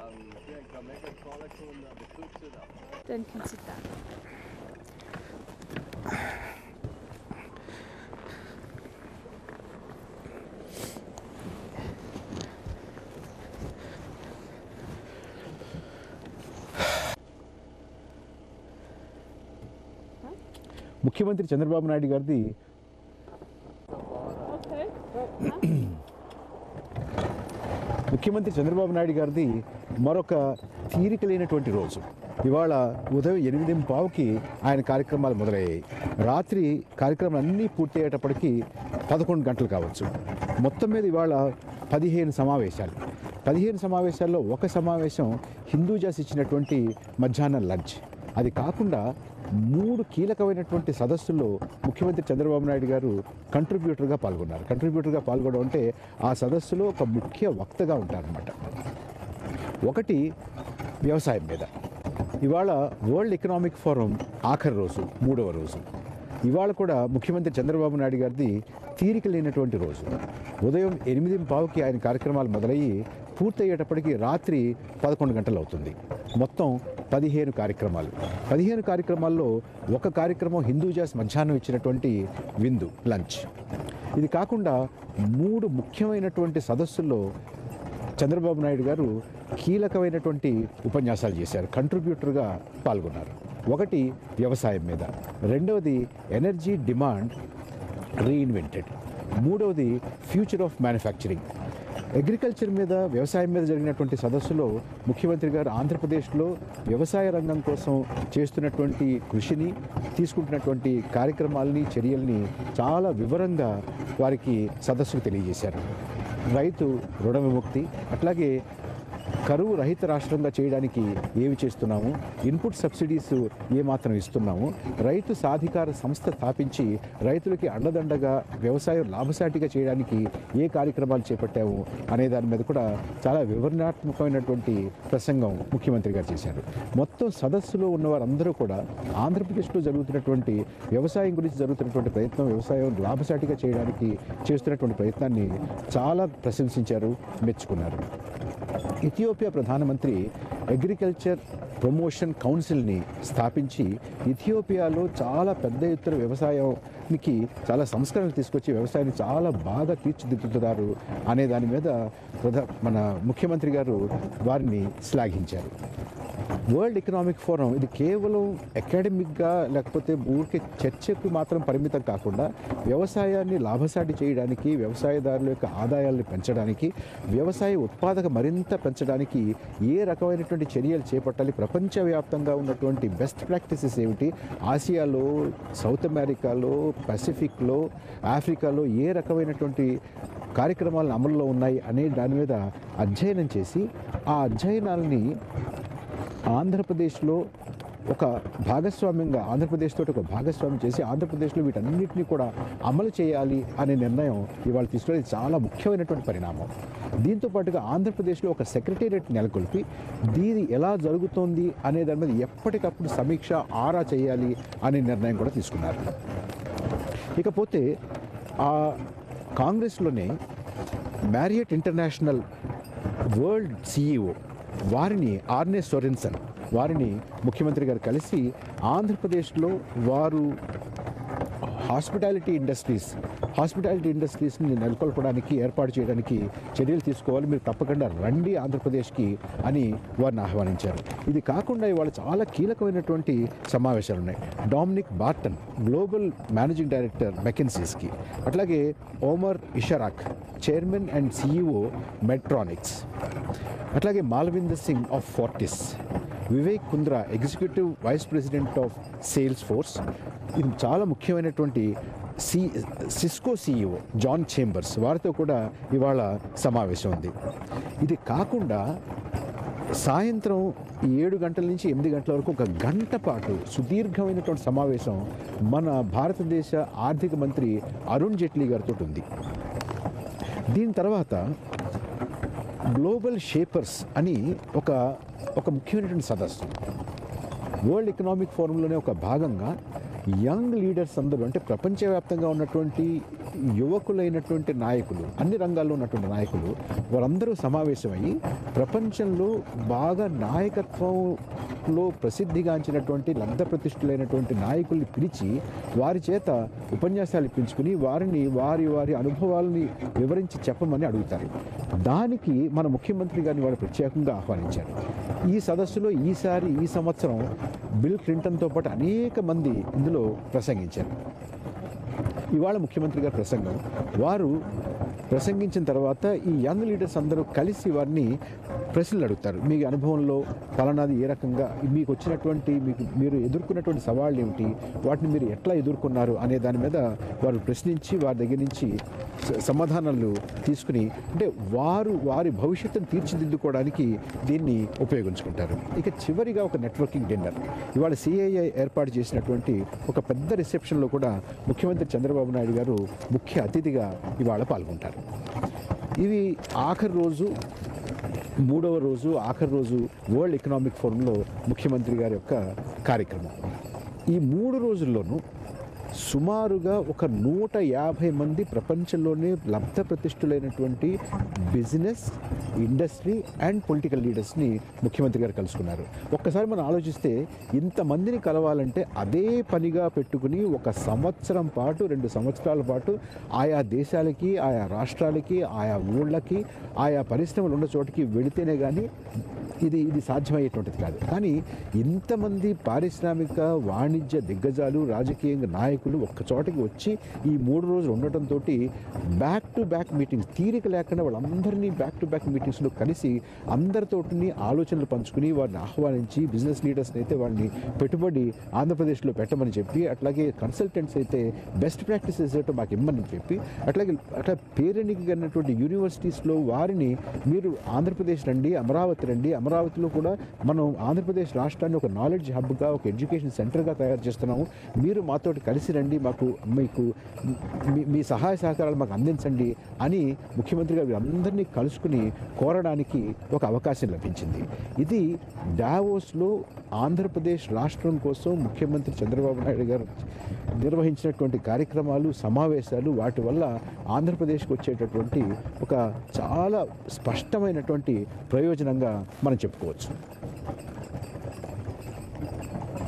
Bianca, make a call con the Kutsu da. Den kan sitta. ముఖ్యమంత్రి చంద్రబాబు నాయుడు గారిది Okej. ముఖ్యమంత్రి చంద్రబాబు నాయుడు గారిది మరొక తీరిక లేనటువంటి రోజు ఇవాళ ఉదయం ఎనిమిది పావుకి ఆయన కార్యక్రమాలు మొదలయ్యాయి రాత్రి కార్యక్రమాలు అన్నీ పూర్తయ్యేటప్పటికి పదకొండు గంటలు కావచ్చు మొత్తం మీద ఇవాళ పదిహేను సమావేశాలు పదిహేను సమావేశాల్లో ఒక సమావేశం హిందూజాస్ ఇచ్చినటువంటి మధ్యాహ్నం లంచ్ అది కాకుండా మూడు కీలకమైనటువంటి సదస్సుల్లో ముఖ్యమంత్రి చంద్రబాబు నాయుడు గారు కంట్రిబ్యూటర్గా పాల్గొన్నారు కంట్రిబ్యూటర్గా పాల్గొనడం అంటే ఆ సదస్సులో ఒక ముఖ్య వక్తగా ఉంటారనమాట ఒకటి వ్యవసాయం మీద ఇవాళ వరల్డ్ ఎకనామిక్ ఫోరం ఆఖరి రోజు మూడవ రోజు ఇవాళ కూడా ముఖ్యమంత్రి చంద్రబాబు నాయుడు గారిది తీరిక లేనటువంటి రోజు ఉదయం ఎనిమిది పావుకి ఆయన కార్యక్రమాలు మొదలయ్యి పూర్తయ్యేటప్పటికి రాత్రి పదకొండు గంటలు అవుతుంది మొత్తం పదిహేను కార్యక్రమాలు పదిహేను కార్యక్రమాల్లో ఒక కార్యక్రమం హిందూజాస్ మధ్యాహ్నం ఇచ్చినటువంటి విందు లంచ్ ఇది కాకుండా మూడు ముఖ్యమైనటువంటి సదస్సుల్లో చంద్రబాబు నాయుడు గారు కీలకమైనటువంటి ఉపన్యాసాలు చేశారు కంట్రిబ్యూటర్గా పాల్గొన్నారు ఒకటి వ్యవసాయం మీద రెండవది ఎనర్జీ డిమాండ్ రీఇన్వెంటెడ్ మూడవది ఫ్యూచర్ ఆఫ్ మ్యానుఫ్యాక్చరింగ్ అగ్రికల్చర్ మీద వ్యవసాయం మీద జరిగినటువంటి సదస్సులో ముఖ్యమంత్రి గారు ఆంధ్రప్రదేశ్లో వ్యవసాయ రంగం కోసం చేస్తున్నటువంటి కృషిని తీసుకుంటున్నటువంటి కార్యక్రమాలని చర్యల్ని చాలా వివరంగా వారికి సదస్సుకు తెలియజేశారు రైతు రుణ విముక్తి అట్లాగే కరువు రహిత రాష్ట్రంగా చేయడానికి ఏమి చేస్తున్నాము ఇన్పుట్ సబ్సిడీస్ ఏమాత్రం ఇస్తున్నాము రైతు సాధికార సంస్థ స్థాపించి రైతులకి అండదండగా వ్యవసాయం లాభసాటిగా చేయడానికి ఏ కార్యక్రమాలు చేపట్టాము అనే దాని మీద కూడా చాలా వివరణాత్మకమైనటువంటి ప్రసంగం ముఖ్యమంత్రి గారు చేశారు మొత్తం సదస్సులో ఉన్న వారందరూ కూడా ఆంధ్రప్రదేశ్లో జరుగుతున్నటువంటి వ్యవసాయం గురించి జరుగుతున్నటువంటి ప్రయత్నం వ్యవసాయం లాభసాటిగా చేయడానికి చేస్తున్నటువంటి ప్రయత్నాన్ని చాలా ప్రశంసించారు మెచ్చుకున్నారు ఇథియోపియా ప్రధానమంత్రి అగ్రికల్చర్ ప్రమోషన్ కౌన్సిల్ని స్థాపించి ఇథియోపియాలో చాలా పెద్ద ఎత్తున వ్యవసాయానికి చాలా సంస్కరణలు తీసుకొచ్చి వ్యవసాయాన్ని చాలా బాగా తీర్చిదిద్దుతున్నారు అనే దాని మీద ప్రధా మన ముఖ్యమంత్రి గారు వారిని శ్లాఘించారు వరల్డ్ ఎకనామిక్ ఫోరం ఇది కేవలం అకాడమిక్గా లేకపోతే ఊరికే చర్చకు మాత్రం పరిమితం కాకుండా వ్యవసాయాన్ని లాభసాటి చేయడానికి వ్యవసాయదారుల యొక్క ఆదాయాల్ని పెంచడానికి వ్యవసాయ ఉత్పాదక మరింత పెంచడానికి ఏ రకమైనటువంటి చర్యలు చేపట్టాలి ప్రపంచవ్యాప్తంగా ఉన్నటువంటి బెస్ట్ ప్రాక్టీసెస్ ఏమిటి ఆసియాలో సౌత్ అమెరికాలో పసిఫిక్లో ఆఫ్రికాలో ఏ రకమైనటువంటి కార్యక్రమాలు అమల్లో ఉన్నాయి అనే దాని మీద అధ్యయనం చేసి ఆ అధ్యయనాల్ని ఆంధ్రప్రదేశ్లో ఒక భాగస్వామ్యంగా ఆంధ్రప్రదేశ్తో ఒక భాగస్వామ్యం చేసి ఆంధ్రప్రదేశ్లో వీటన్నిటిని కూడా అమలు చేయాలి అనే నిర్ణయం ఇవాళ తీసుకునేది చాలా ముఖ్యమైనటువంటి పరిణామం దీంతో పాటుగా ఆంధ్రప్రదేశ్లో ఒక సెక్రటేరియట్ నెలకొల్పి దీని ఎలా జరుగుతోంది అనే దాని మీద ఎప్పటికప్పుడు సమీక్ష ఆరా చేయాలి అనే నిర్ణయం కూడా తీసుకున్నారు ఇకపోతే ఆ కాంగ్రెస్లోనే మ్యారియట్ ఇంటర్నేషనల్ వరల్డ్ సిఇఓ వారిని ఆర్నే సొరెన్సన్ వారిని ముఖ్యమంత్రి గారు కలిసి ఆంధ్రప్రదేశ్లో వారు హాస్పిటాలిటీ ఇండస్ట్రీస్ హాస్పిటాలిటీ ఇండస్ట్రీస్ని నెలకొల్పడానికి ఏర్పాటు చేయడానికి చర్యలు తీసుకోవాలి మీరు తప్పకుండా రండి ఆంధ్రప్రదేశ్కి అని వారిని ఆహ్వానించారు ఇది కాకుండా ఇవాళ చాలా కీలకమైనటువంటి సమావేశాలు ఉన్నాయి Dominic Barton global managing director మెకెన్సీస్కి అట్లాగే Omar Ishrak chairman and CEO Medtronics అట్లాగే Malvinder Singh of Fortis Vivek Kundra executive vice president of Salesforce ఇది చాలా ముఖ్యమైనటువంటి C Cisco CEO John Chambers వారితో కూడా ఇవాళ సమావేశం ఉంది ఇది కాకుండా సాయంత్రం ఏడు గంటల నుంచి ఎనిమిది గంటల వరకు ఒక గంట పాటు సుదీర్ఘమైనటువంటి సమావేశం మన భారతదేశ ఆర్థిక మంత్రి అరుణ్ జైట్లీ గారితో ఉంది దీని తర్వాత గ్లోబల్ షేపర్స్ అని ఒక ఒక ముఖ్యమైనటువంటి సదస్సు వరల్డ్ ఎకనామిక్ ఫోరంలోనే ఒక భాగంగా యంగ్ లీడర్స్ అందరూ అంటే ప్రపంచవ్యాప్తంగా ఉన్నటువంటి యువకులైనటువంటి నాయకులు అన్ని రంగాల్లో ఉన్నటువంటి నాయకులు వారందరూ సమావేశమయ్యి ప్రపంచంలో బాగా నాయకత్వంలో ప్రసిద్ధిగాంచినటువంటి లబ్ధ ప్రతిష్ఠులైనటువంటి నాయకుల్ని పిలిచి వారి చేత ఉపన్యాసాలు ఇప్పించుకుని వారిని వారి వారి అనుభవాలని వివరించి చెప్పమని అడుగుతారు దానికి మన ముఖ్యమంత్రి గారిని వారు ప్రత్యేకంగా ఆహ్వానించారు ఈ సదస్సులో ఈసారి ఈ సంవత్సరం బిల్ క్లింటన్తో పాటు అనేక మంది ఇందులో ప్రసంగించారు ఇవాళ ముఖ్యమంత్రి గారి ప్రసంగం వారు ప్రసంగించిన తర్వాత ఈ యంగ్ లీడర్స్ అందరూ కలిసి వారిని ప్రశ్నలు అడుగుతారు మీ అనుభవంలో ఫలానాది ఏ రకంగా మీకు వచ్చినటువంటి మీకు మీరు ఎదుర్కొన్నటువంటి సవాళ్ళు ఏమిటి వాటిని మీరు ఎట్లా ఎదుర్కొన్నారు అనే దాని మీద వారు ప్రశ్నించి వారి దగ్గర నుంచి స- సమాధానాలు తీసుకుని అంటే వారు వారి భవిష్యత్తును తీర్చిదిద్దుకోవడానికి దీన్ని ఉపయోగించుకుంటారు ఇక చివరిగా ఒక నెట్వర్కింగ్ డిన్నర్ ఇవాళ సిఐఐ ఏర్పాటు చేసినటువంటి ఒక పెద్ద రిసెప్షన్లో కూడా ముఖ్యమంత్రి చంద్రబాబు నాయుడు గారు ముఖ్య అతిథిగా ఇవాళ పాల్గొంటారు ఇవి ఆఖరి రోజు మూడవ రోజు ఆఖరి రోజు వరల్డ్ ఎకనామిక్ ఫోరంలో ముఖ్యమంత్రి గారి యొక్క కార్యక్రమం ఈ మూడు రోజుల్లోనూ సుమారుగా ఒక నూట యాభై మంది ప్రపంచంలోనే లబ్ధ ప్రతిష్ఠులైనటువంటి బిజినెస్ ఇండస్ట్రీ అండ్ పొలిటికల్ లీడర్స్ని ముఖ్యమంత్రి గారు కలుసుకున్నారు ఒక్కసారి మనం ఆలోచిస్తే ఇంతమందిని కలవాలంటే అదే పనిగా పెట్టుకుని ఒక సంవత్సరం పాటు రెండు సంవత్సరాల పాటు ఆయా దేశాలకి ఆయా రాష్ట్రాలకి ఆయా ఊళ్ళకి ఆయా పరిశ్రమలు ఉన్న చోటికి వెళితేనే కానీ ఇది ఇది సాధ్యమయ్యేటువంటిది కాదు కానీ ఇంతమంది పారిశ్రామిక వాణిజ్య దిగ్గజాలు రాజకీయ నాయకులు ఒక్క చోటకి వచ్చి ఈ మూడు రోజులు ఉండటంతో బ్యాక్ టు బ్యాక్ మీటింగ్స్ తీరిక లేకుండా వాళ్ళందరినీ బ్యాక్ టు బ్యాక్ మీటింగ్స్లో కలిసి అందరితోటిని ఆలోచనలు పంచుకుని వారిని ఆహ్వానించి బిజినెస్ లీడర్స్ని అయితే వారిని పెట్టుబడి ఆంధ్రప్రదేశ్లో పెట్టమని చెప్పి అట్లాగే కన్సల్టెంట్స్ అయితే బెస్ట్ ప్రాక్టీసెస్ ఏంటో మాకు ఇమ్మని చెప్పి అట్లాగే అట్లా పేరెన్నికైనటువంటి యూనివర్సిటీస్లో వారిని మీరు ఆంధ్రప్రదేశ్ రండి అమరావతి రండి అమరావతిలో కూడా మనం ఆంధ్రప్రదేశ్ రాష్ట్రాన్ని ఒక నాలెడ్జ్ హబ్గా ఒక ఎడ్యుకేషన్ సెంటర్గా తయారు చేస్తున్నాము మీరు మాతోటి కలిసి రండి మాకు మీకు మీ మీ సహాయ సహకారాలు మాకు అందించండి అని ముఖ్యమంత్రి గారు అందరినీ కలుసుకుని కోరడానికి ఒక అవకాశం లభించింది ఇది డావోస్లో ఆంధ్రప్రదేశ్ రాష్ట్రం కోసం ముఖ్యమంత్రి చంద్రబాబు నాయుడు గారు నిర్వహించినటువంటి కార్యక్రమాలు సమావేశాలు వాటి వల్ల ఆంధ్రప్రదేశ్కి వచ్చేటటువంటి ఒక చాలా స్పష్టమైనటువంటి ప్రయోజనంగా మనం చెప్పుకోవచ్చు